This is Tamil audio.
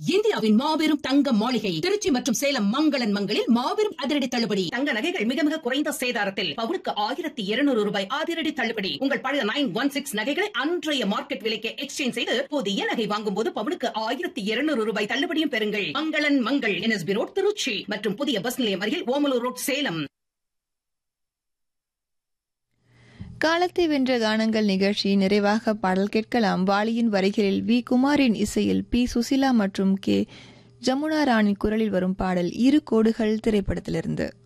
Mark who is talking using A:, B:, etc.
A: இந்தியாவின் மாபெரும் தங்க மாளிகை திருச்சி மற்றும் சேலம் மங்களன் மங்களில் மாபெரும் அதிரடி தள்ளுபடி தங்க நகைகள் மிக மிக குறைந்த சேதாரத்தில் பவுனுக்கு ஆயிரத்தி இருநூறு ரூபாய் அதிரடி தள்ளுபடி உங்கள் பழைய நைன் ஒன் சிக்ஸ் நகைகளை அன்றைய மார்க்கெட் விலைக்கு எக்ஸ்சேஞ்ச் செய்து புதிய நகை வாங்கும் போது பவுனுக்கு ஆயிரத்தி இருநூறு ரூபாய் தள்ளுபடியும் பெறுங்கள் மங்களன் மங்கள் என்எஸ்பி ரோட் திருச்சி மற்றும் புதிய பஸ் நிலையம் அருகில் ஓமலூர் ரோட் சேலம்
B: காலத்தை வென்ற கானங்கள் நிகழ்ச்சி நிறைவாக பாடல் கேட்கலாம் வாலியின் வரிகளில் வி குமாரின் இசையில் பி சுசிலா மற்றும் கே ஜமுனா ராணி குரலில் வரும் பாடல் இரு கோடுகள் திரைப்படத்திலிருந்து